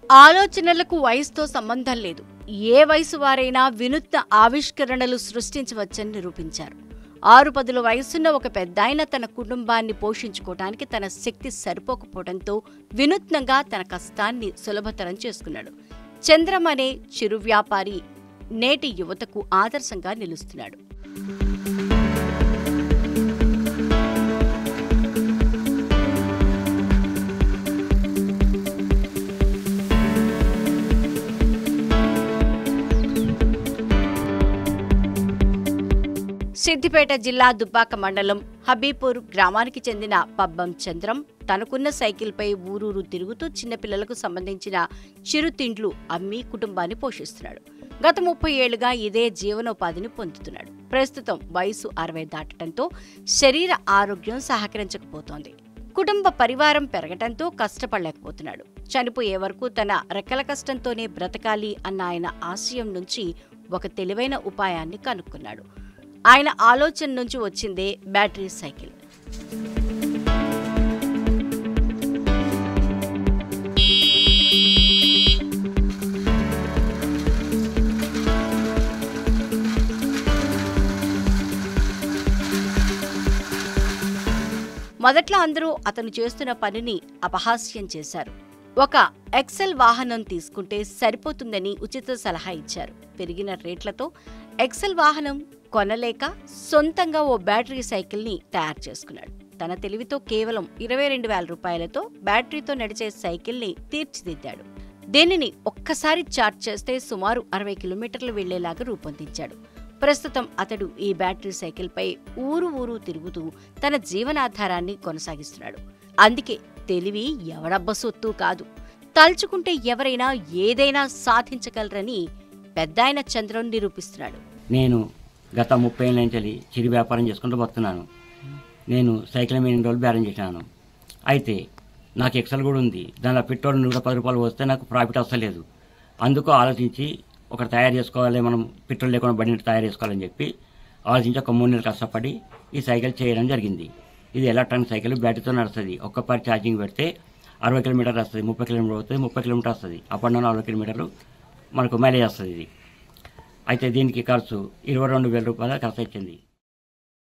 ఆలోచనలకు వయసుతో సంబంధం లేదు ఏ వయసు వారైనా వినూత్న ఆవిష్కరణలు సృష్టించవచ్చని నిరూపించారు ఆరు పదుల వయసున్న ఒక పెద్దాయన తన కుటుంబాన్ని పోషించుకోవడానికి తన శక్తి సరిపోకపోవడంతో వినూత్నంగా తన కష్టాన్ని సులభతరం చేసుకున్నాడు చంద్రం అనే చిరు వ్యాపారి నేటి యువతకు ఆదర్శంగా నిలుస్తున్నాడు సిద్దిపేట జిల్లా దుబ్బాక మండలం హబీపూర్ గ్రామానికి చెందిన పబ్బం చంద్రం తనకున్న సైకిల్పై ఊరూరు తిరుగుతూ చిన్నపిల్లలకు సంబంధించిన చిరుతిండ్లు అమ్మి కుటుంబాన్ని పోషిస్తున్నాడు గత ముప్పై ఏళ్లుగా ఇదే జీవనోపాధిని పొందుతున్నాడు ప్రస్తుతం వయసు అరవై దాటడంతో శరీర ఆరోగ్యం సహకరించకపోతోంది కుటుంబ పరివారం పెరగటంతో కష్టపడలేకపోతున్నాడు చనిపోయే వరకు తన రెక్కల కష్టంతోనే బ్రతకాలి అన్న ఆయన ఆశయం నుంచి ఒక తెలివైన ఉపాయాన్ని కనుక్కున్నాడు ఆయన ఆలోచన నుంచి వచ్చిందే బ్యాటరీ సైకిల్ మొదట్లో అందరూ అతను చేస్తున్న పనిని అపహాస్యం చేశారు ఒక ఎక్సెల్ వాహనం తీసుకుంటే సరిపోతుందని ఉచిత సలహా ఇచ్చారు పెరిగిన రేట్లతో ఎక్సెల్ వాహనం కొనలేక సొంతంగా ఓ బ్యాటరీ సైకిల్ని తయారు చేసుకున్నాడు తన తెలివితో కేవలం ఇరవై రెండు వేల రూపాయలతో బ్యాటరీతో నడిచే సైకిల్ని తీర్చిదిద్దాడు దీనిని ఒక్కసారి చార్జ్ చేస్తే సుమారు అరవై కిలోమీటర్లు వెళ్లేలాగా రూపొందించాడు ప్రస్తుతం అతడు ఈ బ్యాటరీ సైకిల్పై ఊరు ఊరు తిరుగుతూ తన జీవనాధారాన్ని కొనసాగిస్తున్నాడు అందుకే తెలివి ఎవడబ్బ సొత్తు కాదు తలుచుకుంటే ఎవరైనా ఏదైనా సాధించగలరని పెద్దాయన చంద్రం నిరూపిస్తున్నాడు నేను గత ముప్పై ఏళ్ళ నుంచి చిరు వ్యాపారం చేసుకుంటూ వస్తున్నాను నేను సైకిల్ మీద ఎన్ని రోజులు బేరం చేశాను అయితే నాకు ఎక్సెల్ కూడా ఉంది దానిలో పెట్రోల్ నూట పది రూపాయలు వస్తే నాకు ప్రాఫిట్ వస్తలేదు అందుకు ఆలోచించి ఒకటి తయారు చేసుకోవాలి మనం పెట్రోల్ లేకుండా బండి తయారు చేసుకోవాలని చెప్పి ఆలోచించి ఒక మూడు నెలలు కష్టపడి ఈ సైకిల్ చేయడం జరిగింది ఇది ఎలక్ట్రానిక్ సైకిల్ బ్యాటరీతో నడుస్తుంది ఒక్కపారి ఛార్జింగ్ పెడితే అరవై కిలోమీటర్లు వస్తుంది ముప్పై కిలోమీటర్ వస్తుంది ముప్పై కిలోమీటర్ వస్తుంది అప్ అండ్ డౌన్ అరవై కిలోమీటర్లు మనకు మైలేజ్ వస్తుంది ఇది అయితే దీనికి ఖర్చు ఇరవై రెండు వేల రూపాయలు ఖర్చు వచ్చింది